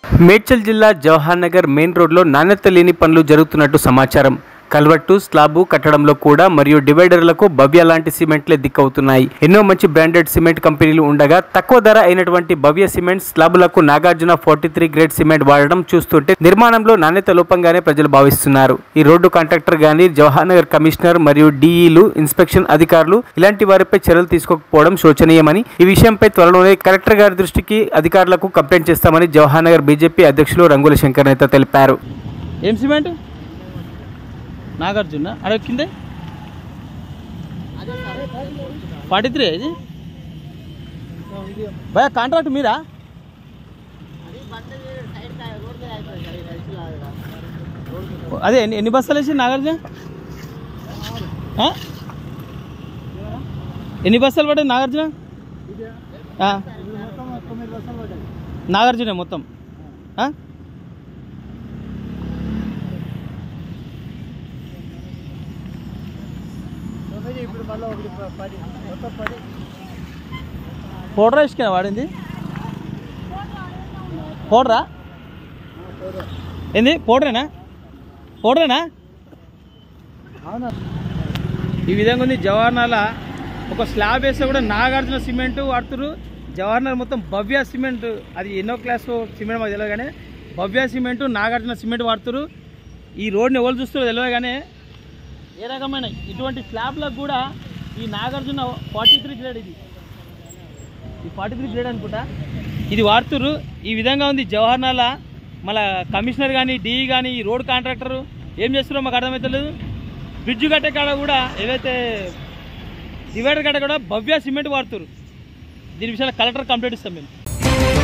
మేడ్చల్ జిల్లా జవహర్ నగర్ మెయిన్ రోడ్లో నాణ్యత లేని పనులు జరుగుతున్నట్టు సమాచారం కల్వర్టు స్లాబు కట్టడంలో కూడా మరియు డివైడర్లకు భవ్య లాంటి సిమెంట్లే దిక్కవుతున్నాయి ఎన్నో మంచి బ్రాండెడ్ సిమెంట్ కంపెనీలు ఉండగా తక్కువ ధర అయినటువంటి భవ్య సిమెంట్ స్లాబులకు Nagarjuna forty three grade cement వాడడం చూస్తుంటే నిర్మాణంలో నాణ్యత లోపంగానే ప్రజలు భావిస్తున్నారు ఈ రోడ్డు కాంట్రాక్టర్ గాని జవహర్ నగర్ కమిషనర్ మరియు డిఈలు ఇన్స్పెక్షన్ అధికారులు ఇలాంటి వారిపై చర్యలు తీసుకోకపోవడం శోచనీయమని ఈ విషయంపై త్వరలోనే కలెక్టర్ గారి దృష్టికి అధికారులకు కంప్లైంట్ చేస్తామని జవహర్ నగర్ బీజేపీ అధ్యక్షులు రంగుల శంకర్ నేత తెలిపారు ఏం సిమెంట్ నాగార్జున అడే కిందే ఫార్టీ త్రీ ఇది భయ కాంట్రాక్ట్ మీరా అదే ఎన్ని ఎన్ని బస్తాలు వేసి నాగార్జున ఆ? ఎన్ని బస్తాలు పడ్డాయి నాగార్జున ఆ. నాగార్జున మొత్తం ఆ? పౌడర్ ఇసుకేనా వాడింది పౌడరా ఏంది పౌడరేనా పౌడరేనా ఈ విధంగా ఉంది జవహర్నాల ఒక స్లాబ్ వేస్తే కూడా నాగార్జున సిమెంట్ వాడుతురు జవహర్నగర్ మొత్తం భవ్య సిమెంట్ అది ఎన్నో క్లాస్ సిమెంట్ మాకు తెలియదు కానీ భవ్య సిమెంట్ నాగార్జున సిమెంట్ వాడుతురు ఈ రోడ్ని ఎవరు చూస్తారో తెలియదు కానీ ఏ రకమైన ఇటువంటి స్లాబ్లకు కూడా ఈ నాగార్జున ఫార్టీ త్రీ గ్రేడ్ ఇది ఈ ఫార్టీ త్రీ గ్రేడ్ అనుకుంటా ఇది వాడుతురు ఈ విధంగా ఉంది జవహర్నాల మళ్ళా కమిషనర్ కానీ డిఈ కానీ ఈ రోడ్ కాంట్రాక్టర్ ఏం చేస్తున్నారో మాకు అర్థమవుతలేదు బ్రిడ్జ్ కట్టే కాడ కూడా ఏదైతే డివైడర్ కట్ట కూడా భవ్య సిమెంట్ వాడుతురు దీని విషయంలో కలెక్టర్ కంప్లైంట్ ఇస్తాం మేము